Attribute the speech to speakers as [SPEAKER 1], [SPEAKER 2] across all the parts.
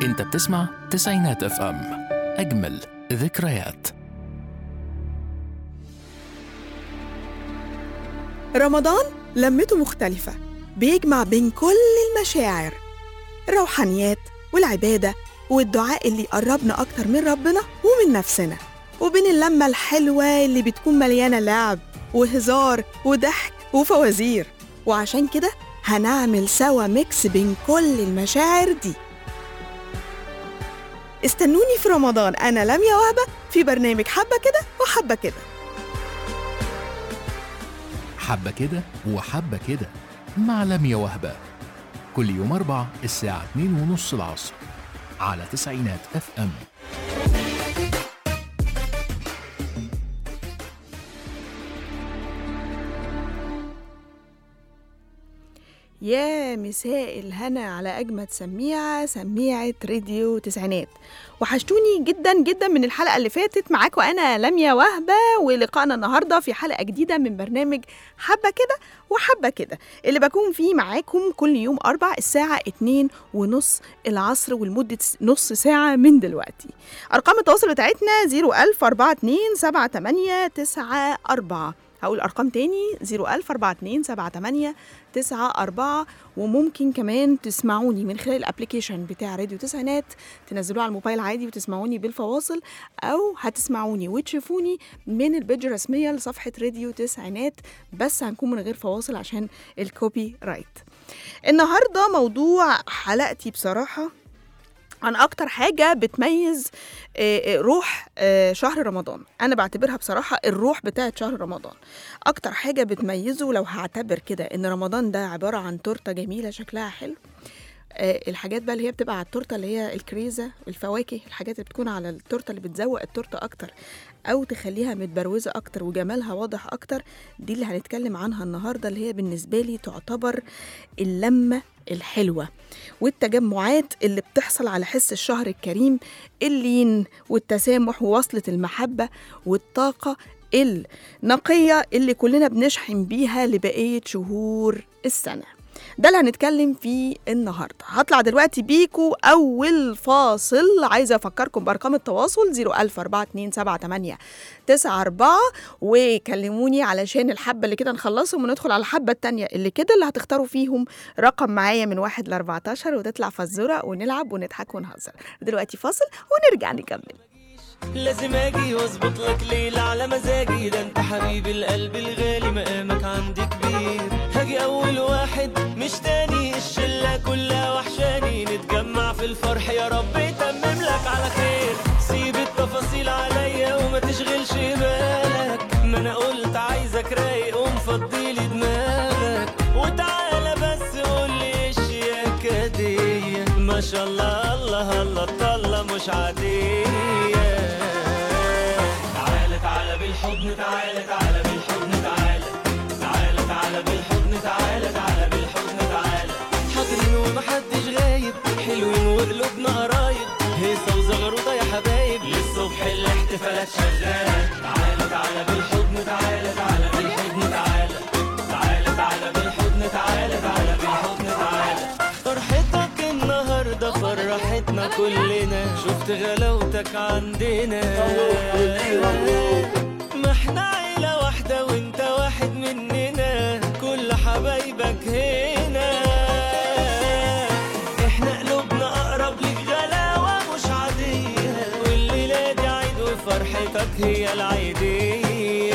[SPEAKER 1] انت بتسمع تسعينات اف ام اجمل ذكريات
[SPEAKER 2] رمضان لمته مختلفة بيجمع بين كل المشاعر الروحانيات والعبادة والدعاء اللي يقربنا أكتر من ربنا ومن نفسنا وبين اللمة الحلوة اللي بتكون مليانة لعب وهزار وضحك وفوازير وعشان كده هنعمل سوا ميكس بين كل المشاعر دي استنوني في رمضان أنا لميا وهبة في برنامج حبة كده وحبة كده
[SPEAKER 1] حبة كده وحبة كده مع لميا وهبة كل يوم أربع الساعة 2 ونص العصر على تسعينات اف ام
[SPEAKER 2] يا مساء الهنا على أجمد سميعة سميعة راديو تسعينات وحشتوني جدا جدا من الحلقة اللي فاتت معاكم أنا لميا وهبة ولقائنا النهاردة في حلقة جديدة من برنامج حبة كده وحبة كده اللي بكون فيه معاكم كل يوم أربع الساعة اتنين ونص العصر ولمدة نص ساعة من دلوقتي أرقام التواصل بتاعتنا 01000 42 78 94 هقول أرقام تاني 01000 42 78 94 وممكن كمان تسمعوني من خلال الابلكيشن بتاع راديو تسعينات تنزلوه على الموبايل عادي وتسمعوني بالفواصل او هتسمعوني وتشوفوني من البيج الرسميه لصفحه راديو تسعينات بس هنكون من غير فواصل عشان الكوبي رايت النهارده موضوع حلقتي بصراحه عن اكتر حاجه بتميز آه، آه، روح آه، شهر رمضان انا بعتبرها بصراحه الروح بتاعه شهر رمضان اكتر حاجه بتميزه لو هعتبر كده ان رمضان ده عباره عن تورته جميله شكلها حلو آه، الحاجات بقى اللي هي بتبقى على التورته اللي هي الكريزه الفواكه الحاجات اللي بتكون على التورته اللي بتزوق التورته اكتر او تخليها متبروزه اكتر وجمالها واضح اكتر دي اللي هنتكلم عنها النهارده اللي هي بالنسبه لي تعتبر اللمه الحلوه والتجمعات اللي بتحصل على حس الشهر الكريم اللين والتسامح ووصله المحبه والطاقه النقيه اللي كلنا بنشحن بيها لبقيه شهور السنه ده اللي هنتكلم فيه النهارده هطلع دلوقتي بيكو اول فاصل عايزه افكركم بارقام التواصل 0104278 94 وكلموني علشان الحبه اللي كده نخلصهم وندخل على الحبه التانية اللي كده اللي هتختاروا فيهم رقم معايا من واحد ل 14 وتطلع فزوره ونلعب ونضحك ونهزر دلوقتي فاصل ونرجع نكمل
[SPEAKER 3] لازم اجي واظبط لك ليلة على مزاجي ده انت حبيب القلب الغالي مقامك عندي كبير هاجي اول واحد مش تاني الشلة كلها وحشاني نتجمع في الفرح يا رب يتمم لك على خير سيب التفاصيل عليا وما تشغلش بالك ما انا قلت عايزك رايق ومفضيلي دماغك وتعالى بس قولي ايش يا كدية ما شاء الله الله الله الطلة مش عادية تعالى تعالى بالحضن تعالى تعالى بالحضن تعالى تعالى تعالى بالحضن تعالى تعالى بالحضن تعالى حاضرين ومحدش غايب حلوين وقلوبنا قرايب هيصة وزغروطة يا حبايب للصبح الاحتفالات شغالة تعالى تعالى بالحضن تعالى تعالى بالحضن تعالى تعالى تعالى بالحضن تعالى تعالى بالحضن تعالى فرحتك النهارده فرحتنا كلنا شفت غلاوتك عندنا ما احنا عيلة واحدة وانت واحد مننا كل حبايبك هنا احنا قلوبنا اقرب لك غلاوة مش عادية والليلة دي عيد وفرحتك هي العيدية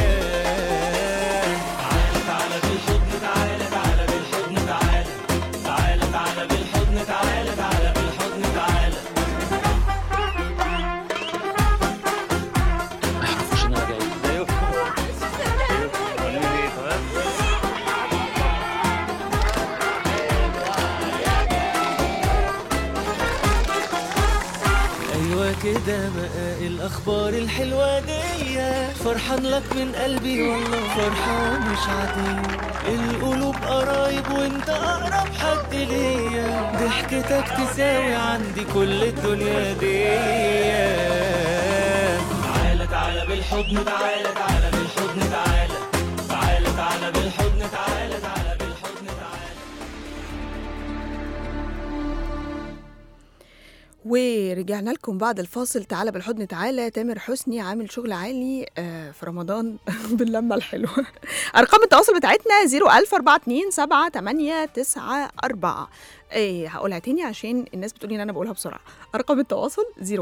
[SPEAKER 3] تعالى تعالى بالحضن تعالى تعالى بالحضن تعالى تعالى تعالى بالحضن تعالى تعالى بالحضن تعالى ايوه كده بقى الاخبار الحلوه دي فرحان لك من قلبي والله فرحه مش عاديه القلوب قرايب وانت اقرب حد ليا ضحكتك تساوي عندي كل الدنيا دي تعالى تعالى بالحضن تعالى تعالى بالحضن تعالى تعالى تعالى بالحضن تعالى تعالى بالحضن تعالى
[SPEAKER 2] ورجعنا لكم بعد الفاصل تعالى بالحضن تعالى تامر حسني عامل شغل عالي آه، في رمضان باللمة الحلوة أرقام التواصل بتاعتنا 014278894 ايه هقولها تاني عشان الناس بتقولي ان انا بقولها بسرعة أرقام التواصل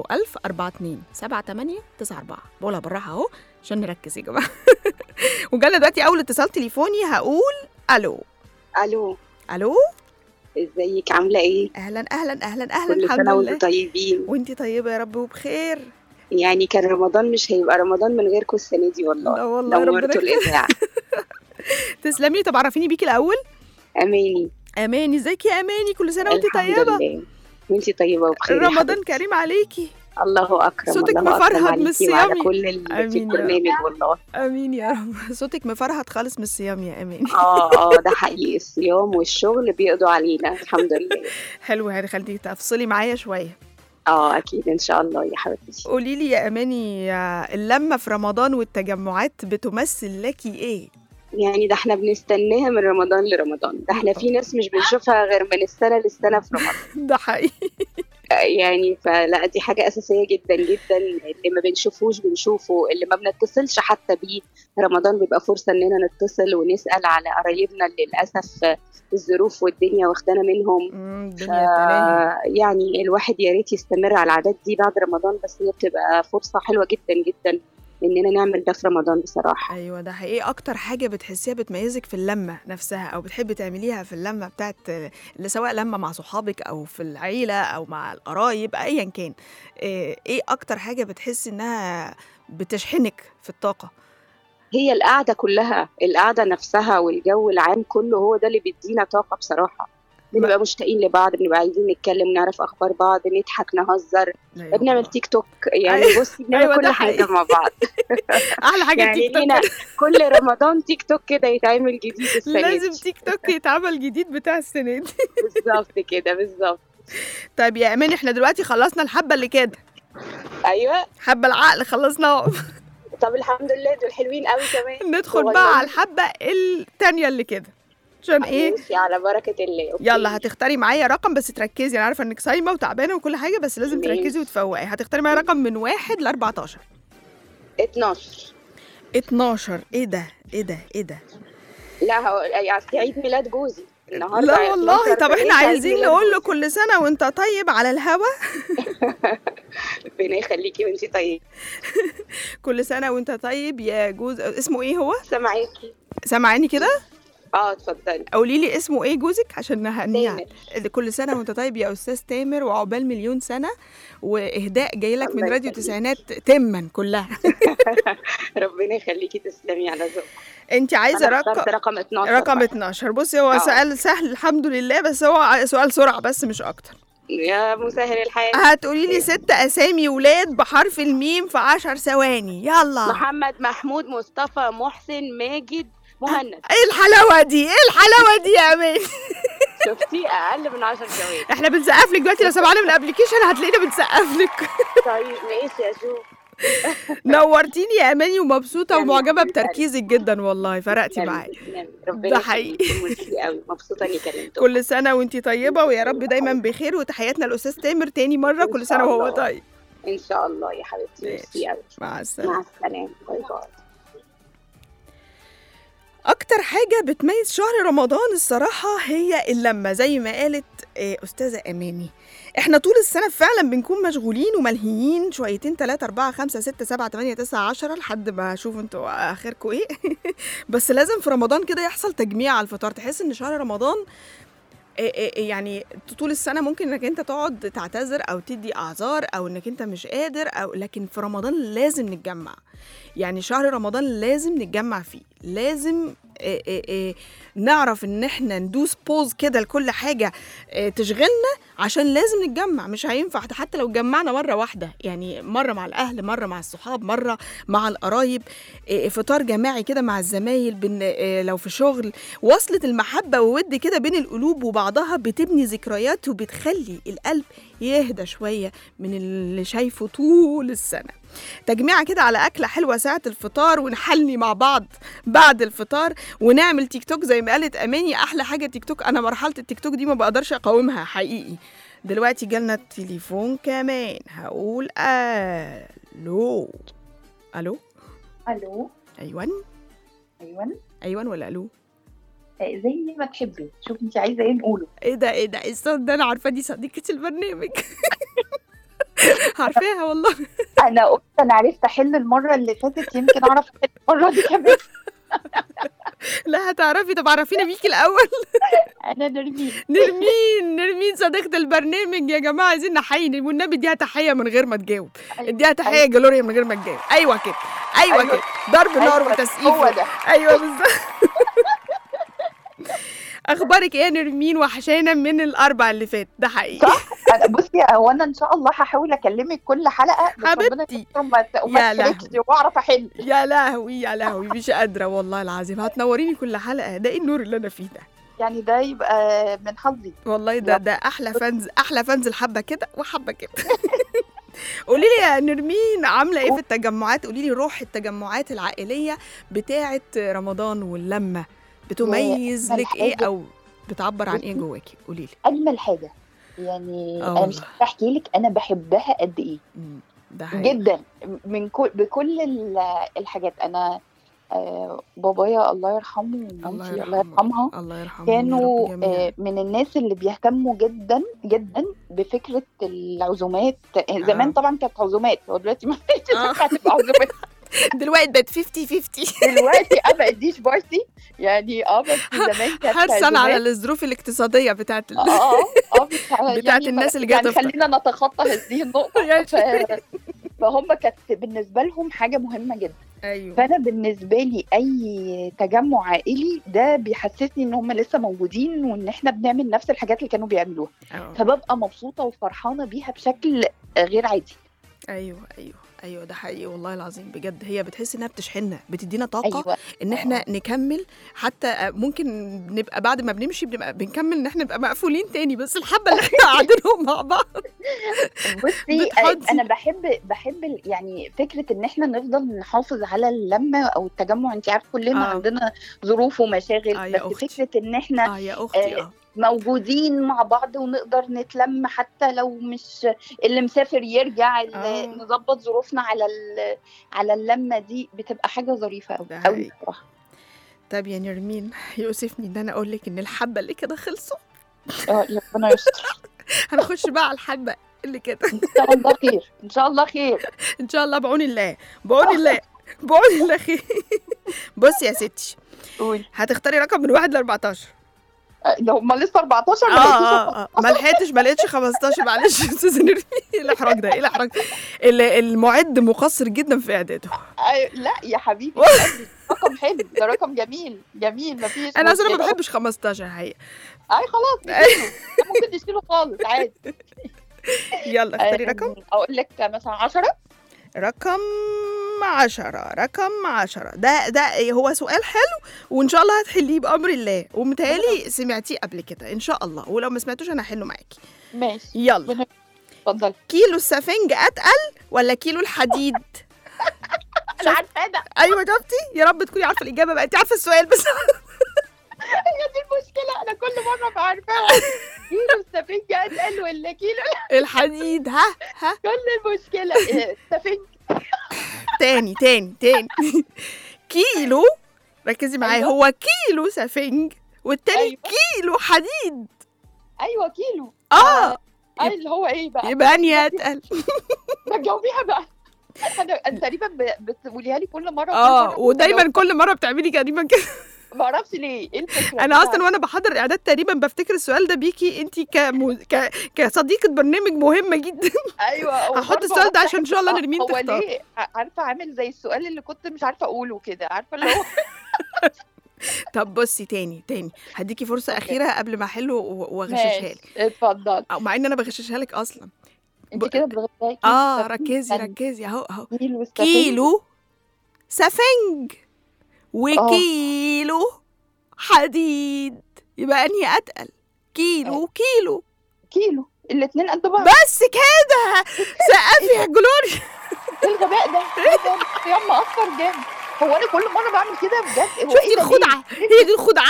[SPEAKER 2] 014278894 بقولها بالراحة اهو عشان نركز يا جماعة وجالنا دلوقتي أول اتصال تليفوني هقول ألو
[SPEAKER 4] الو
[SPEAKER 2] ألو
[SPEAKER 4] ازيك عامله ايه
[SPEAKER 2] أهلا أهلا أهلا أهلا
[SPEAKER 4] كل
[SPEAKER 2] الحمد
[SPEAKER 4] سنه
[SPEAKER 2] لله
[SPEAKER 4] وانتم طيبين
[SPEAKER 2] وانتي طيبة يا رب وبخير
[SPEAKER 4] يعني كان رمضان مش هيبقى رمضان من غيركم السنه دي والله
[SPEAKER 2] لا والله ربنا
[SPEAKER 4] نورتوا
[SPEAKER 2] يخليك.
[SPEAKER 4] الاذاعه
[SPEAKER 2] تسلمي طب عرفيني بيكي الاول
[SPEAKER 4] اماني
[SPEAKER 2] اماني ازيك يا اماني كل سنه وانت
[SPEAKER 4] الحمد
[SPEAKER 2] طيبه
[SPEAKER 4] لله وانتي طيبه وبخير يا
[SPEAKER 2] رمضان
[SPEAKER 4] حبيبتي.
[SPEAKER 2] كريم عليكي
[SPEAKER 4] الله اكرم
[SPEAKER 2] صوتك
[SPEAKER 4] الله
[SPEAKER 2] مفرهد
[SPEAKER 4] أكرم
[SPEAKER 2] من
[SPEAKER 4] عليكي وعلى
[SPEAKER 2] الصيام.
[SPEAKER 4] كل اللي
[SPEAKER 2] آمين
[SPEAKER 4] في
[SPEAKER 2] يا رب.
[SPEAKER 4] البرنامج والله
[SPEAKER 2] امين يا رب صوتك مفرهد خالص من الصيام يا اماني
[SPEAKER 4] اه اه ده حقيقي الصيام والشغل بيقضوا علينا الحمد لله
[SPEAKER 2] حلو يعني خليكي تفصلي معايا شويه
[SPEAKER 4] اه اكيد ان شاء الله يا حبيبتي
[SPEAKER 2] قولي لي يا اماني يا اللمه في رمضان والتجمعات بتمثل لك ايه
[SPEAKER 4] يعني ده احنا بنستناها من رمضان لرمضان ده احنا في ناس مش بنشوفها غير من السنه للسنه في رمضان
[SPEAKER 2] ده حقيقي
[SPEAKER 4] يعني فلا دي حاجة أساسية جدا جدا اللي ما بنشوفوش بنشوفه اللي ما بنتصلش حتى بيه رمضان بيبقى فرصة إننا نتصل ونسأل على قرايبنا اللي للأسف الظروف والدنيا واخدانا منهم
[SPEAKER 2] مم،
[SPEAKER 4] ف-
[SPEAKER 2] الدنيا تلاهي
[SPEAKER 4] يعني الواحد يا ريت يستمر على العادات دي بعد رمضان بس هي بتبقى فرصة حلوة جدا جدا إننا نعمل ده في رمضان بصراحة
[SPEAKER 2] ايوه ده حقيقي اكتر حاجه بتحسيها بتميزك في اللمه نفسها او بتحبي تعمليها في اللمه بتاعت اللي سواء لمه مع صحابك او في العيله او مع القرايب ايا كان ايه إيه اكتر حاجه بتحسي انها بتشحنك في الطاقه
[SPEAKER 4] هي القعدة كلها القعدة نفسها والجو العام كله هو ده اللي بيدينا طاقة بصراحة بنبقى مشتاقين لبعض بنبقى عايزين نتكلم نعرف أخبار بعض نضحك نهزر
[SPEAKER 2] لا يا
[SPEAKER 4] بنعمل
[SPEAKER 2] الله.
[SPEAKER 4] تيك توك يعني
[SPEAKER 2] أيوة.
[SPEAKER 4] بصي بنعمل
[SPEAKER 2] أيوة
[SPEAKER 4] كل
[SPEAKER 2] ده
[SPEAKER 4] حاجة
[SPEAKER 2] حقيقي.
[SPEAKER 4] مع بعض
[SPEAKER 2] احلى حاجه
[SPEAKER 4] يعني
[SPEAKER 2] التيك توك
[SPEAKER 4] لينا
[SPEAKER 2] كده.
[SPEAKER 4] كل رمضان تيك توك كده يتعمل جديد السنة
[SPEAKER 2] لازم
[SPEAKER 4] دي
[SPEAKER 2] تيك توك يتعمل جديد بتاع السنه دي
[SPEAKER 4] بالظبط كده بالظبط
[SPEAKER 2] طيب يا امان احنا دلوقتي خلصنا الحبه اللي كده
[SPEAKER 4] أيوة
[SPEAKER 2] حبه العقل خلصناها
[SPEAKER 4] طب الحمد لله دول حلوين قوي كمان
[SPEAKER 2] ندخل بقى على الحبه التانيه اللي كده عشان ايه
[SPEAKER 4] ماشي على بركة الله أوكي.
[SPEAKER 2] يلا هتختاري معايا رقم بس تركزي انا عارفه انك صايمه وتعبانه وكل حاجه بس لازم
[SPEAKER 4] ماشي.
[SPEAKER 2] تركزي وتفوقي هتختاري معايا رقم من واحد ل 14
[SPEAKER 4] 12
[SPEAKER 2] 12 ايه ده ايه ده ايه ده
[SPEAKER 4] لا هو يعني أصل عيد ميلاد جوزي النهارده
[SPEAKER 2] لا
[SPEAKER 4] عيد
[SPEAKER 2] والله
[SPEAKER 4] 12
[SPEAKER 2] طب
[SPEAKER 4] فليش
[SPEAKER 2] احنا
[SPEAKER 4] عيد
[SPEAKER 2] عايزين
[SPEAKER 4] ميلاد
[SPEAKER 2] نقول له
[SPEAKER 4] جوزي؟
[SPEAKER 2] كل سنه وانت طيب على الهوا
[SPEAKER 4] ربنا يخليكي وانتي طيب
[SPEAKER 2] كل سنه وانت طيب يا جوز اسمه ايه هو
[SPEAKER 4] سامعاكي
[SPEAKER 2] سامعاني كده
[SPEAKER 4] اه اتفضلي
[SPEAKER 2] قولي لي اسمه ايه جوزك عشان نهنيها
[SPEAKER 4] تامر.
[SPEAKER 2] كل سنه وانت طيب يا استاذ تامر وعقبال مليون سنه واهداء جاي لك من
[SPEAKER 4] الله
[SPEAKER 2] راديو
[SPEAKER 4] يخليك.
[SPEAKER 2] تسعينات تما كلها
[SPEAKER 4] ربنا يخليكي تسلمي على ذوقك
[SPEAKER 2] انت عايزه
[SPEAKER 4] أنا
[SPEAKER 2] رقم
[SPEAKER 4] اخترت رقم 12
[SPEAKER 2] رقم
[SPEAKER 4] بقى.
[SPEAKER 2] 12 بصي هو
[SPEAKER 4] آه.
[SPEAKER 2] سؤال سهل الحمد لله بس هو سؤال سرعه بس مش اكتر
[SPEAKER 4] يا مسهل الحال
[SPEAKER 2] هتقولي لي ست اسامي ولاد بحرف الميم في 10 ثواني يلا
[SPEAKER 4] محمد محمود مصطفى محسن ماجد مهند
[SPEAKER 2] ايه الحلاوه دي ايه الحلاوه دي يا امان
[SPEAKER 4] شفتي اقل من 10 ثواني
[SPEAKER 2] احنا بنسقف لك دلوقتي لو سمعنا من الابلكيشن هتلاقينا بنسقف لك
[SPEAKER 4] طيب ماشي يا شو
[SPEAKER 2] نورتيني يا اماني ومبسوطه
[SPEAKER 4] يا
[SPEAKER 2] ومعجبه
[SPEAKER 4] حبيبة
[SPEAKER 2] بتركيزك جدا والله فرقتي معايا
[SPEAKER 4] ربنا
[SPEAKER 2] ده حقيقي.
[SPEAKER 4] يخليكي وميرسي قوي مبسوطه اني كلمتك
[SPEAKER 2] كل سنه وانتي طيبه ويا رب دايما بخير وتحياتنا الاستاذ تامر تاني مره
[SPEAKER 4] إن
[SPEAKER 2] كل
[SPEAKER 4] شاء
[SPEAKER 2] سنه وهو
[SPEAKER 4] الله.
[SPEAKER 2] طيب
[SPEAKER 4] ان شاء الله يا حبيبتي ميرسي قوي
[SPEAKER 2] مع السلامه
[SPEAKER 4] مع السلامه باي باي
[SPEAKER 2] اكتر حاجه بتميز شهر رمضان الصراحه هي اللمه زي ما قالت آه، استاذه اماني احنا طول السنه فعلا بنكون مشغولين وملهيين شويتين 3 4 5 6 7 8 9 10 لحد ما اشوف انتوا اخركم ايه بس لازم في رمضان كده يحصل تجميع على الفطار تحس ان شهر رمضان إيه إيه إيه يعني طول السنه ممكن انك انت تقعد تعتذر او تدي اعذار او انك انت مش قادر او لكن في رمضان لازم نتجمع يعني شهر رمضان لازم نتجمع فيه لازم إيه إيه إيه نعرف ان احنا ندوس بوز كده لكل حاجه إيه تشغلنا عشان لازم نتجمع مش هينفع حتى لو اتجمعنا مره واحده يعني مره مع الاهل مره مع الصحاب مره مع القرايب إيه فطار جماعي كده مع الزمايل بن إيه لو في شغل وصلة المحبة وود كده بين القلوب وبعضها بتبني ذكريات وبتخلي القلب يهدى شوية من اللي شايفه طول السنة تجميعة كده على أكلة حلوة ساعة الفطار ونحلي مع بعض بعد الفطار ونعمل تيك توك زي ما قالت أماني أحلى حاجة تيك توك أنا مرحلة التيك توك دي ما بقدرش أقاومها حقيقي دلوقتي جالنا التليفون كمان هقول ألو ألو
[SPEAKER 5] الو
[SPEAKER 2] أيوان
[SPEAKER 5] ايوه
[SPEAKER 2] أيوان ولا ألو
[SPEAKER 5] آه، زي ما تحبي شوف انت عايزه ايه نقوله
[SPEAKER 2] ايه ده ايه ده إيه الصوت ده انا عارفه دي صديقه البرنامج عارفاها والله
[SPEAKER 5] انا قلت انا عرفت احل المره اللي فاتت يمكن اعرف احل المره دي كمان
[SPEAKER 2] لا هتعرفي طب عرفينا بيكي الاول
[SPEAKER 5] انا نرمين
[SPEAKER 2] نرمين نرمين صديقه البرنامج يا جماعه عايزين نحيي والنبي اديها تحيه من غير ما تجاوب اديها تحيه يا جلوريا من غير ما تجاوب ايوه كده ايوه,
[SPEAKER 5] أيوة.
[SPEAKER 2] كده ضرب نار
[SPEAKER 5] أيوة،
[SPEAKER 2] وتسقيف
[SPEAKER 5] هو ده
[SPEAKER 2] ايوه بالظبط اخبارك ايه يا نرمين وحشانا من الاربع اللي فات ده حقيقي
[SPEAKER 5] صح أنا بصي هو انا ان شاء الله هحاول اكلمك كل حلقه بس ربنا
[SPEAKER 2] حبيبتي.
[SPEAKER 5] يستر وما وما
[SPEAKER 2] يا
[SPEAKER 5] تحرجش
[SPEAKER 2] لهوي.
[SPEAKER 5] واعرف احل
[SPEAKER 2] يا لهوي يا لهوي مش قادره والله العظيم هتنوريني كل حلقه ده ايه النور اللي انا فيه ده
[SPEAKER 5] يعني ده يبقى من حظي
[SPEAKER 2] والله ده ده احلى فانز احلى فانز الحبه كده وحبه كده قولي لي يا نرمين عامله ايه في التجمعات قولي لي روح التجمعات العائليه بتاعه رمضان واللمه بتميز
[SPEAKER 5] أجمل
[SPEAKER 2] لك ايه
[SPEAKER 5] حاجة-
[SPEAKER 2] او بتعبر عن ايه
[SPEAKER 5] بصي،
[SPEAKER 2] جواكي قولي لي
[SPEAKER 5] اجمل حاجه يعني
[SPEAKER 2] آه
[SPEAKER 5] انا مش
[SPEAKER 2] والله.
[SPEAKER 5] بحكي لك انا بحبها قد ايه
[SPEAKER 2] مم، ده حقيقي
[SPEAKER 5] جدا من كل بكل ال- الحاجات انا آه، بابايا الله يرحمه ومامتي الله يرحمها
[SPEAKER 2] الله يرحمه
[SPEAKER 5] كانوا آه، من الناس اللي بيهتموا جدا جدا بفكره العزومات آه، زمان
[SPEAKER 2] آه.
[SPEAKER 5] طبعا كانت عزومات هو دلوقتي ما بقتش
[SPEAKER 2] آه.
[SPEAKER 5] تنفع تبقى عزومات
[SPEAKER 2] دلوقتي بقت 50 50
[SPEAKER 5] دلوقتي اه بقت ديش بارتي يعني اه بس زمان كانت
[SPEAKER 2] حرصا على
[SPEAKER 5] عزومات.
[SPEAKER 2] الظروف الاقتصاديه بتاعت ال...
[SPEAKER 5] اه اه بس
[SPEAKER 2] بتاعت
[SPEAKER 5] يعني
[SPEAKER 2] الناس
[SPEAKER 5] ف-
[SPEAKER 2] اللي جاية
[SPEAKER 5] يعني
[SPEAKER 2] تفطر.
[SPEAKER 5] خلينا نتخطى هذه النقطه
[SPEAKER 2] يا
[SPEAKER 5] ف... فهم كانت بالنسبه لهم حاجه مهمه جدا
[SPEAKER 2] ايوه
[SPEAKER 5] فانا بالنسبه لي اي تجمع عائلي ده بيحسسني ان هم لسه موجودين وان احنا بنعمل نفس الحاجات اللي كانوا بيعملوها
[SPEAKER 2] أه.
[SPEAKER 5] فببقى مبسوطه وفرحانه بيها بشكل غير عادي
[SPEAKER 2] ايوه ايوه ايوه ده حقيقي والله العظيم بجد هي بتحس انها بتشحننا بتدينا طاقه
[SPEAKER 5] ايوه
[SPEAKER 2] ان احنا نكمل حتى ممكن نبقى بعد ما بنمشي بنبقى بنكمل ان احنا نبقى مقفولين تاني بس الحبه اللي احنا قاعدينهم مع بعض
[SPEAKER 5] بصي
[SPEAKER 2] بتحطي.
[SPEAKER 5] انا بحب بحب ال- يعني فكره ان احنا نفضل نحافظ على اللمه او التجمع انت عارف كلنا
[SPEAKER 2] آه.
[SPEAKER 5] عندنا ظروف ومشاغل
[SPEAKER 2] آه يا
[SPEAKER 5] بس
[SPEAKER 2] أختي.
[SPEAKER 5] فكره ان احنا
[SPEAKER 2] اه يا اختي
[SPEAKER 5] آه،
[SPEAKER 2] اه
[SPEAKER 5] موجودين مع بعض ونقدر نتلم حتى لو مش اللي مسافر يرجع اللي
[SPEAKER 2] آه.
[SPEAKER 5] نظبط ظروفنا على ال- على اللمه دي بتبقى حاجه ظريفه قوي
[SPEAKER 2] ده
[SPEAKER 5] قوي
[SPEAKER 2] حقيقي.
[SPEAKER 5] بصراحه
[SPEAKER 2] طب يا نرمين يؤسفني ان انا اقول لك ان الحبه اللي كده خلصوا
[SPEAKER 5] اه ربنا يستر
[SPEAKER 2] هنخش بقى على الحبه اللي كده
[SPEAKER 5] ان شاء الله خير ان شاء الله خير
[SPEAKER 2] ان شاء الله بعون الله بعون الله بعون الله خير بصي يا ستي
[SPEAKER 5] قولي
[SPEAKER 2] هتختاري رقم من واحد ل 14
[SPEAKER 5] آه، لو هم لسه 14 ما
[SPEAKER 2] اه
[SPEAKER 5] لقيتوش
[SPEAKER 2] اه اه ما لحقتش ما لقيتش 15 معلش يا استاذ نرمين ايه الاحراج ده ايه الاحراج ال- المعد مقصر جدا في اعداده
[SPEAKER 5] أيوة، لا يا حبيبي ده رقم حلو ده رقم جميل جميل مفيش
[SPEAKER 2] انا اصلا ما
[SPEAKER 5] مشكلة.
[SPEAKER 2] بحبش 15 حقيقه
[SPEAKER 5] اي خلاص نشيله. ده ممكن نشيله خالص عادي
[SPEAKER 2] يلا اختاري
[SPEAKER 5] آه،
[SPEAKER 2] رقم
[SPEAKER 5] اقول لك مثلا 10
[SPEAKER 2] رقم عشرة رقم عشرة ده ده هو سؤال حلو وان شاء الله هتحليه بامر الله ومتهيألي سمعتيه قبل كده ان شاء الله ولو ما سمعتوش انا هحله معاكي
[SPEAKER 5] ماشي
[SPEAKER 2] يلا
[SPEAKER 5] اتفضل
[SPEAKER 2] كيلو السفنج اتقل ولا كيلو الحديد
[SPEAKER 5] انا عارفه ده
[SPEAKER 2] ايوه جاوبتي يا رب تكوني عارفه الاجابه بقى انت عارفه السؤال بس
[SPEAKER 5] هي دي المشكله انا كل مره بعرفها كيلو السفنج اتقل ولا كيلو
[SPEAKER 2] الحديد ها ها
[SPEAKER 5] كل المشكله إيه، السفنج
[SPEAKER 2] تاني تاني تاني كيلو ركزي معايا
[SPEAKER 5] أيوة.
[SPEAKER 2] هو كيلو سفنج والتاني
[SPEAKER 5] أيوة.
[SPEAKER 2] كيلو حديد
[SPEAKER 5] ايوه كيلو
[SPEAKER 2] اه
[SPEAKER 5] اي اللي هو ايه بقى
[SPEAKER 2] يبقى اني اتقل
[SPEAKER 5] ما تجاوبيها بقى انا أنا تقريبا ب- بتقوليها لي كل مره كل
[SPEAKER 2] اه
[SPEAKER 5] مرة
[SPEAKER 2] ودايما كل مره بتعملي تقريبا كده
[SPEAKER 5] ما اعرفش ليه ايه الفكره
[SPEAKER 2] انا
[SPEAKER 5] بتاعت-
[SPEAKER 2] اصلا وانا بحضر الاعداد تقريبا بفتكر السؤال ده بيكي انت كمو... ك... كصديقه برنامج مهمه جدا
[SPEAKER 5] ايوه
[SPEAKER 2] هحط
[SPEAKER 5] وبرضه
[SPEAKER 2] السؤال ده
[SPEAKER 5] أقول
[SPEAKER 2] عشان ان شاء الله
[SPEAKER 5] آه،
[SPEAKER 2] نرمين
[SPEAKER 5] هو
[SPEAKER 2] تختار
[SPEAKER 5] ليه ع- عارفه عامل زي السؤال اللي كنت مش عارفه اقوله كده عارفه اللي هو
[SPEAKER 2] طب بصي تاني تاني هديكي فرصه اخيره قبل ما احله و- واغششها
[SPEAKER 5] ماشي،
[SPEAKER 2] لك
[SPEAKER 5] اتفضل
[SPEAKER 2] او مع ان انا بغششها لك اصلا ب-
[SPEAKER 5] انت كده بتغطي
[SPEAKER 2] اه ركزي ركزي اهو اهو
[SPEAKER 5] كيلو السفنج.
[SPEAKER 2] كيلو سفنج وكيلو حديد يبقى انهي اتقل كيلو كيلو
[SPEAKER 5] كيلو الاثنين قد بعض
[SPEAKER 2] بس كده سقفي يا جلوري
[SPEAKER 5] ايه الغباء ده ايه ده الصيام مأثر جامد هو انا كل مره بعمل كده بجد هو
[SPEAKER 2] شفتي
[SPEAKER 5] إيه ده ليه؟
[SPEAKER 2] الخدعه هي دي الخدعه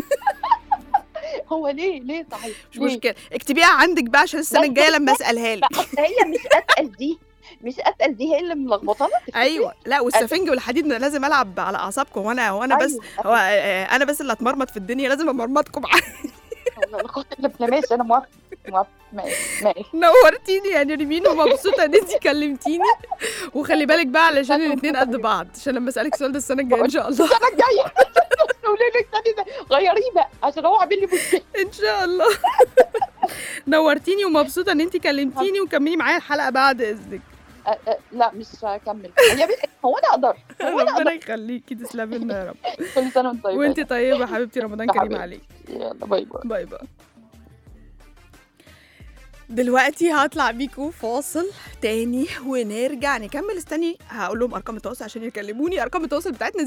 [SPEAKER 5] هو ليه ليه صحيح
[SPEAKER 2] مش
[SPEAKER 5] ليه؟
[SPEAKER 2] مشكله اكتبيها عندك بقى عشان السنه
[SPEAKER 5] لا،
[SPEAKER 2] الجايه لما اسالها لك
[SPEAKER 5] لا، أصل هي مش اتقل دي مش اتقل دي هي اللي ملخبطانا
[SPEAKER 2] ايوه لا والسفنج والحديد أنا لازم العب على اعصابكم وانا وانا بس
[SPEAKER 5] أيوة.
[SPEAKER 2] هو آه، انا بس اللي اتمرمط في الدنيا لازم امرمطكم معايا
[SPEAKER 5] والله الخط اللي ماشي انا موافقه موافقه ماشي ماشي
[SPEAKER 2] نورتيني يا نرمين ومبسوطه ان انت كلمتيني وخلي بالك بقى علشان الاثنين قد بعض عشان لما اسالك السؤال ده السنه الجايه ان شاء الله
[SPEAKER 5] السنه الجايه قولي لك تاني ده غيريه بقى عشان هو عامل لي مشكله
[SPEAKER 2] ان شاء الله نورتيني ومبسوطه ان انت كلمتيني وكملي معايا الحلقه بعد اذنك
[SPEAKER 5] أه، أه، لا مش هكمل يا بنت هو انا اقدر هو انا
[SPEAKER 2] ربنا
[SPEAKER 5] اقدر
[SPEAKER 2] يخليكي تسلمي لنا يا رب
[SPEAKER 5] كل سنه وانت طيبه
[SPEAKER 2] وانت طيبه حبيبتي رمضان كريم
[SPEAKER 5] حبيبتي.
[SPEAKER 2] عليك
[SPEAKER 5] يلا باي باي
[SPEAKER 2] باي باي دلوقتي هطلع بيكم فاصل تاني ونرجع نكمل استني هقول لهم ارقام التواصل عشان يكلموني ارقام التواصل بتاعتنا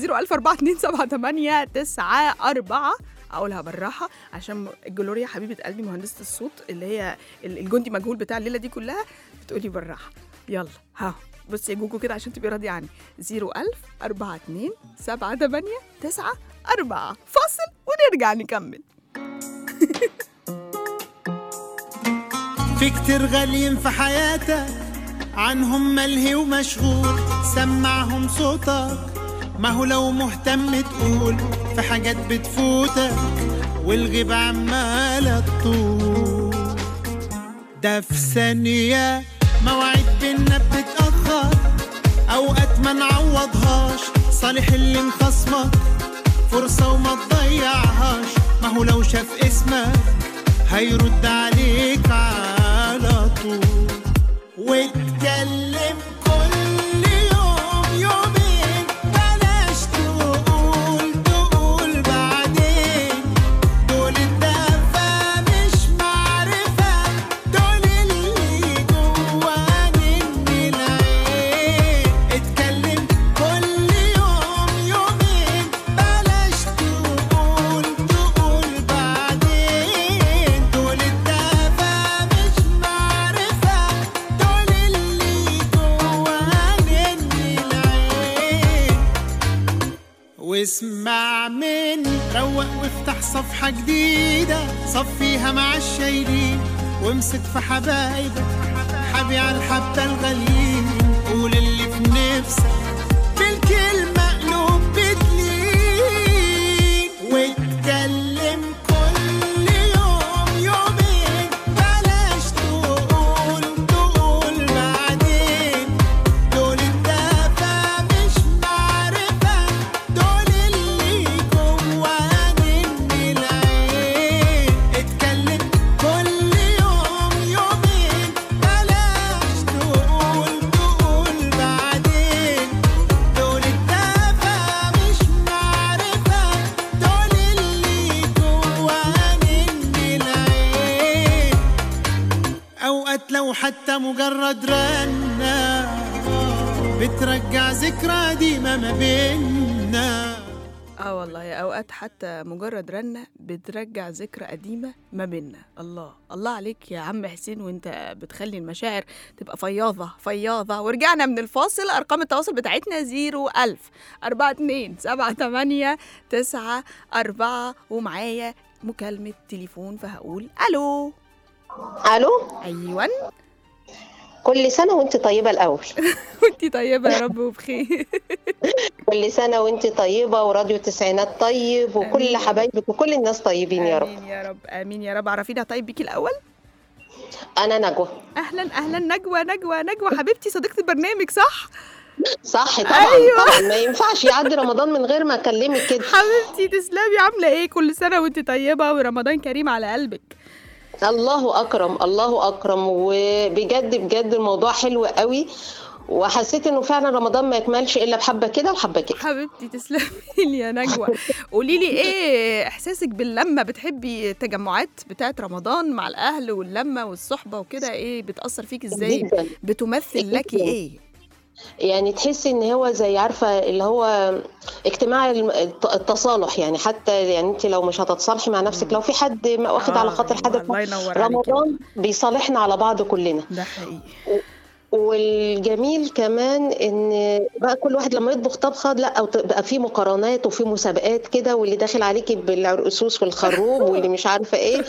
[SPEAKER 2] 014278894 اقولها بالراحه عشان جلوريا حبيبه قلبي مهندسه الصوت اللي هي ال- الجندي مجهول بتاع الليله دي كلها بتقولي بالراحه يلا ها بصي يا جوجو كده عشان تبقي راضيه عني 01000 42 78 9 4 فاصل ونرجع نكمل
[SPEAKER 6] في كتير غاليين في حياتك عنهم ملهي ومشغول سمعهم صوتك ما هو لو مهتم تقول في حاجات بتفوتك والغيب عمالة تطول ده في ثانية مواعيد بينا بتتأخر أوقات ما نعوضهاش صالح اللي مخصمك فرصة وما تضيعهاش ما هو لو شاف اسمك هيرد عليك على طول واتكلم كل يوم يومين بلاش تقول تقول بعدين دول الدفا مش معرفة دول اللي جواني من العين اتكلم كل يوم يومين بلاش تقول تقول بعدين دول الدفا مش معرفة دول اللي جواني من العين واسمع مني روق وافتح صفحة جديدة صفيها مع الشايلين وامسك في حبايبك حبي على الحبة الغاليين قول اللي في نفسك بالكلمة قلوب بتلين واتكلم كل يوم يومين بلاش تقول تقول بعدين دول الدفا مش معرفة دول اللي جواني من العين اتكلم كل يوم يومين بلاش تقول تقول بعدين دول الدفا مش معرفة دول اللي جواني من العين أوقات لو حتى مجرد رنة بترجع ذكرى قديمة ما بينا
[SPEAKER 2] اه والله اوقات حتى مجرد رنه بترجع ذكرى قديمه ما بينا الله الله عليك يا عم حسين وانت بتخلي المشاعر تبقى فياضه فياضه ورجعنا من الفاصل ارقام التواصل بتاعتنا 01000 42 78 9 4 ومعايا مكالمه تليفون فهقول الو
[SPEAKER 7] الو
[SPEAKER 2] ايوه
[SPEAKER 7] كل سنه وانت طيبه الاول
[SPEAKER 2] وانتي طيبه يا رب وبخير
[SPEAKER 7] كل سنه وانت طيبه وراديو التسعينات طيب وكل
[SPEAKER 2] آمين.
[SPEAKER 7] حبايبك وكل الناس طيبين يا رب
[SPEAKER 2] امين يا رب امين يا رب عرفينا طيب بيكي الاول
[SPEAKER 7] انا نجوى
[SPEAKER 2] اهلا اهلا نجوى نجوى نجوى حبيبتي صديقه البرنامج صح
[SPEAKER 7] صح طبعا
[SPEAKER 2] أيوة.
[SPEAKER 7] طبعا ما ينفعش يعدي رمضان من غير ما اكلمك كده
[SPEAKER 2] حبيبتي تسلمي عامله ايه كل سنه وانت طيبه ورمضان كريم على قلبك
[SPEAKER 7] الله اكرم الله اكرم وبجد بجد الموضوع حلو قوي وحسيت انه فعلا رمضان ما يكملش الا بحبه كده وحبه كده
[SPEAKER 2] حبيبتي تسلمي لي يا نجوى قولي لي ايه احساسك باللمه بتحبي التجمعات بتاعت رمضان مع الاهل واللمه والصحبه وكده ايه بتاثر فيك ازاي
[SPEAKER 7] جدا
[SPEAKER 2] بتمثل لك
[SPEAKER 7] جداً.
[SPEAKER 2] ايه
[SPEAKER 7] يعني تحسي ان هو زي عارفه اللي هو اجتماع الم- الت- التصالح يعني حتى يعني انت لو مش هتتصالحي مع نفسك لو في حد ما واخد على خاطر
[SPEAKER 2] أيوة،
[SPEAKER 7] حد
[SPEAKER 2] الله ينور عليكي
[SPEAKER 7] رمضان بيصالحنا على بعض كلنا
[SPEAKER 2] ده حقيقي
[SPEAKER 7] والجميل كمان ان بقى كل واحد لما يطبخ طبخه لا او بقى في مقارنات وفي مسابقات كده واللي داخل عليكي بالعرقسوس والخروب واللي مش عارفه ايه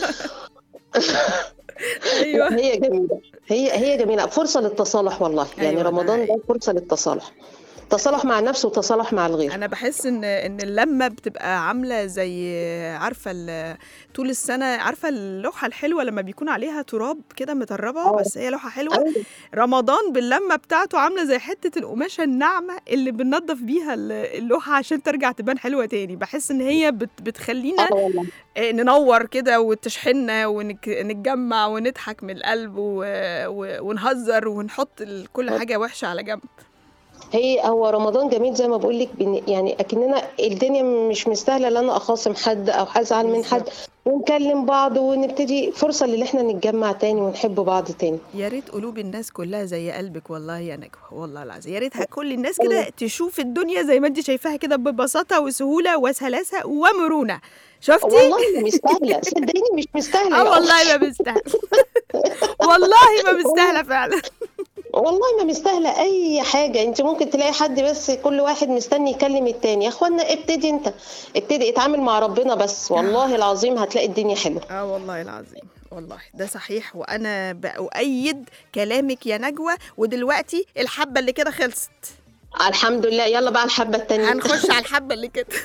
[SPEAKER 2] ايوه
[SPEAKER 7] هي جميله هي هي جميله فرصه للتصالح والله يعني
[SPEAKER 2] أيوة، ده
[SPEAKER 7] رمضان ده
[SPEAKER 2] حقيقي.
[SPEAKER 7] فرصه للتصالح تصالح مع النفس وتصالح مع الغير
[SPEAKER 2] انا بحس ان ان اللمه بتبقى عامله زي عارفه ال- طول السنه عارفه اللوحه الحلوه لما بيكون عليها تراب كده متربه
[SPEAKER 7] آه.
[SPEAKER 2] بس هي لوحه حلوه
[SPEAKER 7] أيوة.
[SPEAKER 2] رمضان باللمه بتاعته عامله زي حته القماشه الناعمه اللي بننضف بيها ال- اللوحه عشان ترجع تبان حلوه تاني بحس ان هي بت بتخلينا
[SPEAKER 7] اه والله
[SPEAKER 2] آه، ننور كده وتشحننا ونتجمع ونضحك من القلب و... و... ونهزر ونحط ال- كل حاجه وحشه على جنب
[SPEAKER 7] هي هو رمضان جميل زي ما بقول لك يعني اكننا الدنيا مش مستاهله ان انا اخاصم حد او ازعل من حد ونكلم بعض ونبتدي فرصه اللي احنا نتجمع تاني ونحب بعض تاني
[SPEAKER 2] يا ريت قلوب الناس كلها زي قلبك والله يا نجوى والله العظيم يا ريتها كل الناس كده تشوف الدنيا زي ما انت شايفاها كده ببساطه وسهوله وسلاسه ومرونه شفتي
[SPEAKER 7] والله ما مستاهله صدقيني مش مستاهله
[SPEAKER 2] اه
[SPEAKER 7] يا
[SPEAKER 2] والله ما مستاهله والله ما مستاهله فعلا
[SPEAKER 7] والله ما مستاهله اي حاجه انت ممكن تلاقي حد بس كل واحد مستني يكلم التاني يا اخوانا ابتدي انت ابتدي اتعامل مع ربنا بس والله العظيم هتلاقي الدنيا حلوه
[SPEAKER 2] اه والله العظيم والله ده صحيح وانا بأؤيد كلامك يا نجوى ودلوقتي الحبه اللي كده خلصت
[SPEAKER 7] الحمد لله يلا بقى الحبه التانيه
[SPEAKER 2] هنخش على الحبه اللي كده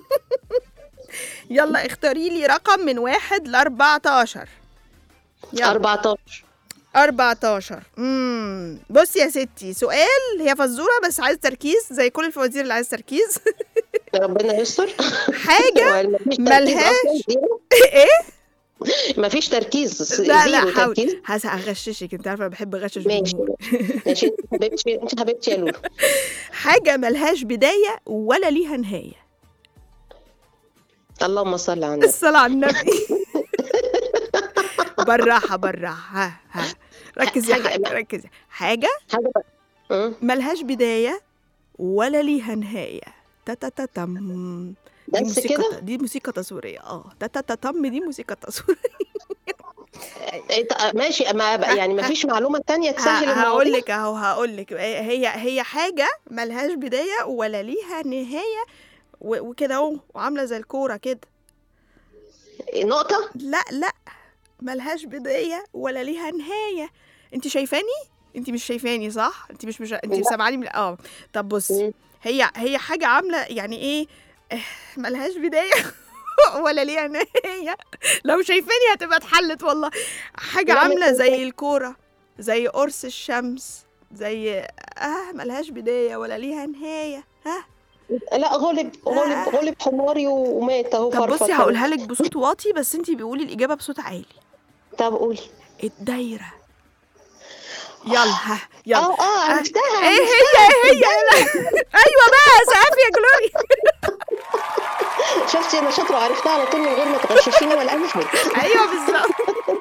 [SPEAKER 2] يلا اختاري لي رقم من واحد ل 14 يلا
[SPEAKER 7] 14
[SPEAKER 2] 14 امم بصي يا ستي سؤال هي فزوره بس عايز تركيز زي كل الفوازير اللي عايز تركيز
[SPEAKER 7] ربنا يستر
[SPEAKER 2] حاجه
[SPEAKER 7] مفيش تركيز
[SPEAKER 2] ملهاش-
[SPEAKER 7] أصلاً، زيرو.
[SPEAKER 2] ايه
[SPEAKER 7] مفيش تركيز
[SPEAKER 2] لا
[SPEAKER 7] زيرو
[SPEAKER 2] لا حاول
[SPEAKER 7] تركيز
[SPEAKER 2] هس- هغششك انت عارفه أنا بحب اغشش
[SPEAKER 7] ماشي
[SPEAKER 2] الجمهور.
[SPEAKER 7] ماشي انت حبيبتي انت حبيبتي يا لولو
[SPEAKER 2] حاجه ملهاش بدايه ولا ليها نهايه
[SPEAKER 7] اللهم صل على النبي
[SPEAKER 2] الصلاة على النبي بالراحة بالراحة ها ها ركزي يا
[SPEAKER 7] حاجة-
[SPEAKER 2] حاجة ركزي حاجة
[SPEAKER 7] حاجه بقى. أم،
[SPEAKER 2] ملهاش بداية ولا ليها نهاية تا تا تا تم دي
[SPEAKER 7] بس
[SPEAKER 2] موسيقى
[SPEAKER 7] كده
[SPEAKER 2] دي موسيقى تصويرية اه تا تا تا تم دي موسيقى تصويرية
[SPEAKER 7] انت ماشي ما بقى يعني مفيش معلومه تانية تسهل
[SPEAKER 2] هقول
[SPEAKER 7] المواضيع
[SPEAKER 2] لك اهو هقول لك هي هي حاجة ملهاش بداية ولا ليها نهاية و- وكده اهو وعاملة زي الكورة كده
[SPEAKER 7] نقطه
[SPEAKER 2] لا لا ملهاش بداية ولا ليها نهاية انت شايفاني انت مش شايفاني صح انت مش مش انت
[SPEAKER 7] لا.
[SPEAKER 2] سامعاني من اه طب بصي
[SPEAKER 7] مم.
[SPEAKER 2] هي هي حاجة عاملة يعني ايه آه، ملهاش بداية ولا ليها نهاية لو شايفاني هتبقى اتحلت والله حاجة
[SPEAKER 7] لا،
[SPEAKER 2] عاملة
[SPEAKER 7] مش
[SPEAKER 2] زي الكورة زي قرص الشمس زي اه ملهاش بداية ولا ليها نهاية ها
[SPEAKER 7] لا غلب غلب غلب حماري ومات اهو
[SPEAKER 2] طب
[SPEAKER 7] فرفر
[SPEAKER 2] بصي
[SPEAKER 7] كده.
[SPEAKER 2] هقولها لك بصوت واطي بس انت بيقولي الإجابة بصوت عالي
[SPEAKER 7] طب قولي
[SPEAKER 2] الدايرة يلا ها يلا
[SPEAKER 7] اه اه عرفتها
[SPEAKER 2] ايه هي ايه هي لا. ايوه بقى سقف يا جلوري
[SPEAKER 7] شفتي انا شاطره وعرفتها على طول من غير ما تغششيني ولا اي حاجه
[SPEAKER 2] ايوه بالظبط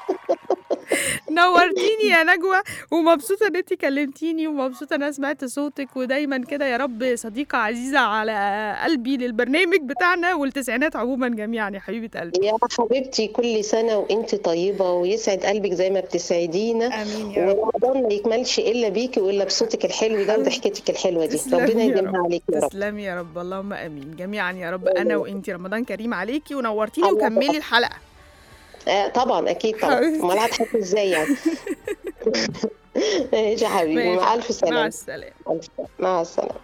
[SPEAKER 2] نورتيني يا نجوى ومبسوطه ان انت كلمتيني ومبسوطه ان انا سمعت صوتك ودايما كده يا رب صديقه عزيزه على قلبي للبرنامج بتاعنا والتسعينات عموما جميعا يا حبيبه قلبي
[SPEAKER 7] يا حبيبتي كل سنه وانت طيبه ويسعد قلبك زي ما بتسعدينا
[SPEAKER 2] امين يا رب
[SPEAKER 7] ورمضان ما يكملش الا بيكي والا بصوتك الحلو ده وضحكتك الحلوه دي
[SPEAKER 2] تسلمي
[SPEAKER 7] ربنا
[SPEAKER 2] يا
[SPEAKER 7] يديمها
[SPEAKER 2] رب.
[SPEAKER 7] عليك يا رب
[SPEAKER 2] تسلمي يا رب اللهم امين جميعا يا رب انا وانتي رمضان كريم عليكي ونورتيني
[SPEAKER 7] الله
[SPEAKER 2] وكملي الحلقه
[SPEAKER 7] آه طبعا اكيد طبعا
[SPEAKER 2] حبيبتي.
[SPEAKER 7] امال هتحكي ازاي يعني ماشي يا حبيبي مع الف
[SPEAKER 2] مع
[SPEAKER 7] سلامه
[SPEAKER 2] السلامه
[SPEAKER 7] ألف سلامة. مع السلامه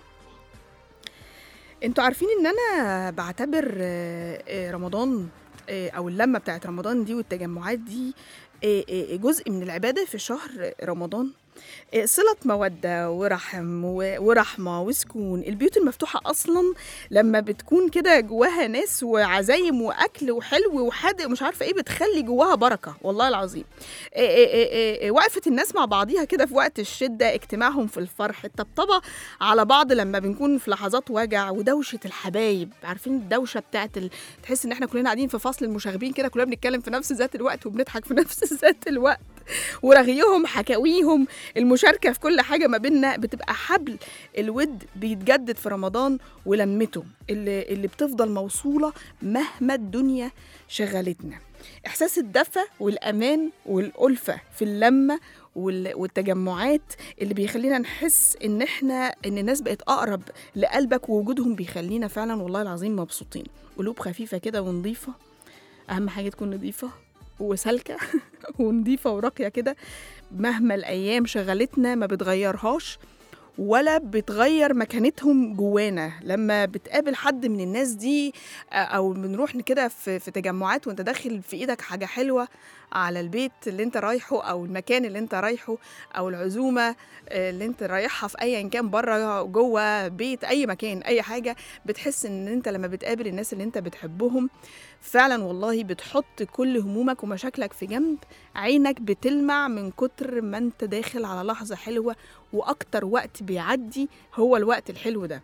[SPEAKER 2] انتوا عارفين ان انا بعتبر آه، آه، رمضان آه، او اللمه بتاعت رمضان دي والتجمعات دي آه، آه، جزء من العباده في شهر رمضان آه، صلة مودة ورحم و- ورحمة وسكون البيوت المفتوحة أصلا لما بتكون كده جواها ناس وعزايم وأكل وحلو وحادق ومش عارفة إيه بتخلي جواها بركة والله العظيم آه، آه، آه، آه، وقفة الناس مع بعضيها كده في وقت الشدة اجتماعهم في الفرح الطبطبة على بعض لما بنكون في لحظات وجع ودوشة الحبايب عارفين الدوشة بتاعت ال... تحس ان احنا كلنا قاعدين في فصل المشاغبين كده كلنا بنتكلم في نفس ذات الوقت وبنضحك في نفس ذات الوقت ورغيهم حكاويهم المشاركة في كل حاجة ما بيننا بتبقى حبل الود بيتجدد في رمضان ولمته اللي, اللي بتفضل موصولة مهما الدنيا شغلتنا إحساس الدفى والأمان والألفة في اللمة وال- والتجمعات اللي بيخلينا نحس ان احنا ان الناس بقت اقرب لقلبك ووجودهم بيخلينا فعلا والله العظيم مبسوطين قلوب خفيفه كده ونظيفه اهم حاجه تكون نظيفه وسالكه ونظيفه وراقيه كده مهما الايام شغلتنا ما بتغيرهاش ولا بتغير مكانتهم جوانا لما بتقابل حد من الناس دي آه، او بنروح كده في في تجمعات وانت داخل في ايدك حاجه حلوه على البيت اللي انت رايحه او المكان اللي انت رايحه او العزومه آه، اللي انت رايحها في ايا كان بره جوه بيت اي مكان اي حاجه بتحس ان انت لما بتقابل الناس اللي انت بتحبهم فعلا والله بتحط كل همومك ومشاكلك في جنب عينك بتلمع من كتر ما انت داخل على لحظه حلوه واكتر وقت بيعدي هو الوقت الحلو ده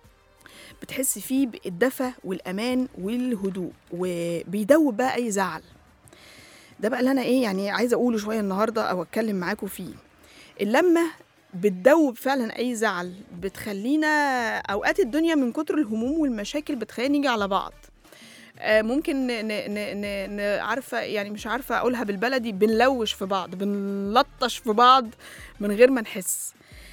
[SPEAKER 2] بتحس فيه بالدفى والامان والهدوء وبيدوب بقى اي زعل ده بقى اللي انا ايه يعني عايزه اقوله شويه النهارده او اتكلم معاكم فيه اللمه بتدوب فعلا اي زعل بتخلينا اوقات الدنيا من كتر الهموم والمشاكل بتخلينا نيجي على بعض آه، ممكن ن ن ن ن عارفه يعني مش عارفه اقولها بالبلدي بنلوش في بعض بنلطش في بعض من غير ما نحس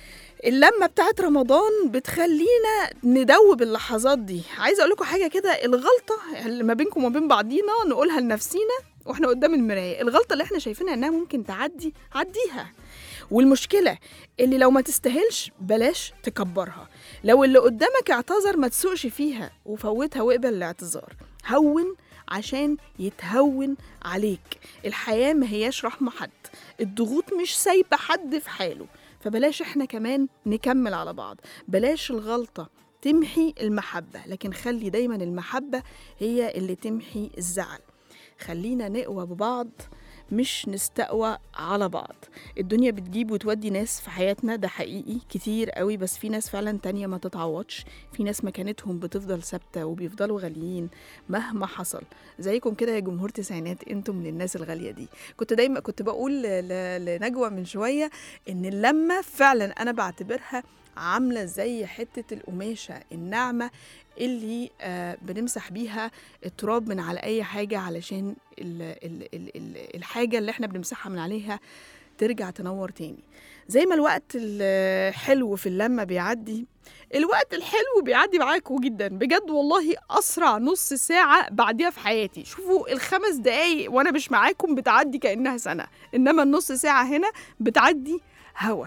[SPEAKER 2] اللمه بتاعت رمضان بتخلينا ندوب اللحظات دي عايزه اقول لكم حاجه كده الغلطه اللي ما بينكم وما بين بعضينا نقولها لنفسينا واحنا قدام المرايه الغلطه اللي احنا شايفينها انها ممكن تعدي عديها والمشكله اللي لو ما تستاهلش بلاش تكبرها لو اللي قدامك اعتذر ما تسوقش فيها وفوتها واقبل الاعتذار هون عشان يتهون عليك الحياة ما هياش رحمة حد الضغوط مش سايبة حد في حاله فبلاش احنا كمان نكمل على بعض بلاش الغلطة تمحي المحبة لكن خلي دايما المحبة هي اللي تمحي الزعل خلينا نقوى ببعض مش نستقوى على بعض الدنيا بتجيب وتودي ناس في حياتنا ده حقيقي كتير قوي بس في ناس فعلا تانية ما تتعوضش في ناس مكانتهم بتفضل ثابتة وبيفضلوا غاليين مهما حصل زيكم كده يا جمهور تسعينات انتم من الناس الغالية دي كنت دايما كنت بقول ل- ل- لنجوى من شوية ان اللمة فعلا انا بعتبرها عاملة زي حتة القماشة الناعمة اللي آه بنمسح بيها التراب من على اي حاجة علشان ال ال ال ال الحاجة اللي احنا بنمسحها من عليها ترجع تنور تاني زي ما الوقت الحلو في اللمة بيعدي الوقت الحلو بيعدي معاكم جدا بجد والله اسرع نص ساعه بعديها في حياتي شوفوا الخمس دقايق وانا مش معاكم بتعدي كانها سنه انما النص ساعه هنا بتعدي هوا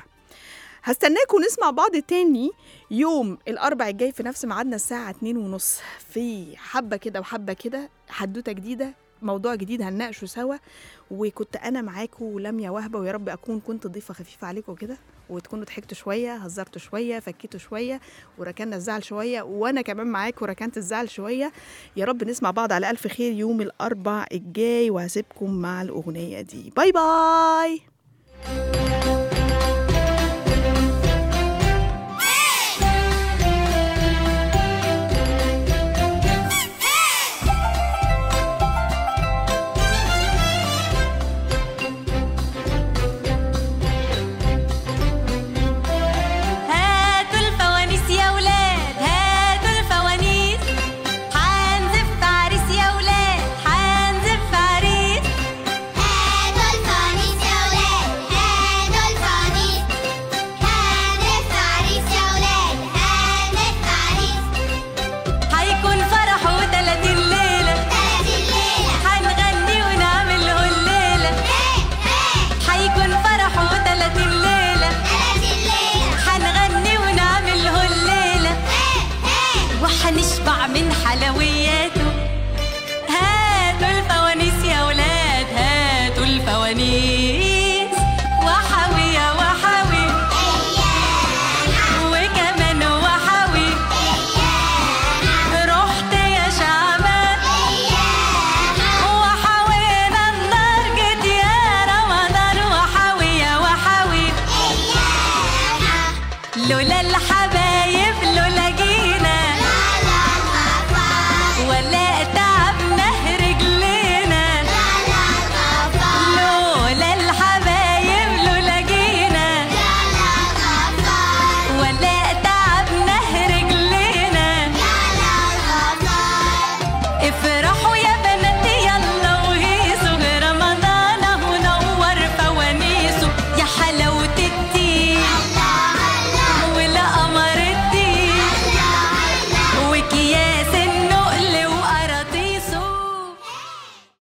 [SPEAKER 2] هستناكم نسمع بعض تاني يوم الاربع الجاي في نفس ميعادنا الساعه 2 ونص في حبه كده وحبه كده حدوته جديده موضوع جديد هنناقشه سوا وكنت انا معاكم لميا وهبه ويا رب اكون كنت ضيفه خفيفه عليكم كده وتكونوا ضحكتوا شويه هزرتوا شويه فكيتوا شويه وركنا الزعل شويه وانا كمان معاكم ركنت الزعل شويه يا رب نسمع بعض على الف خير يوم الاربع الجاي وهسيبكم مع الاغنيه دي باي باي
[SPEAKER 8] هاتوا الفوانيس يا ولاد هاتوا الفوانيس حنزف عريس يا ولاد حنزف عريس
[SPEAKER 9] هاتوا الفوانيس يا ولاد هاتوا الفوانيس هانف عريس يا ولاد هانف عريس
[SPEAKER 8] هيكون فرحه تلاتين ليلة
[SPEAKER 9] تلاتين ليلة
[SPEAKER 8] هنغني ونعمل له الليلة هيكون فرحه تلاتين ليلة
[SPEAKER 9] تلاتين ليلة
[SPEAKER 8] هنغني ونعمل له الليلة وحنشبع من حلوياته هاتوا الفوانيس يا ولاد هاتوا الفوانيس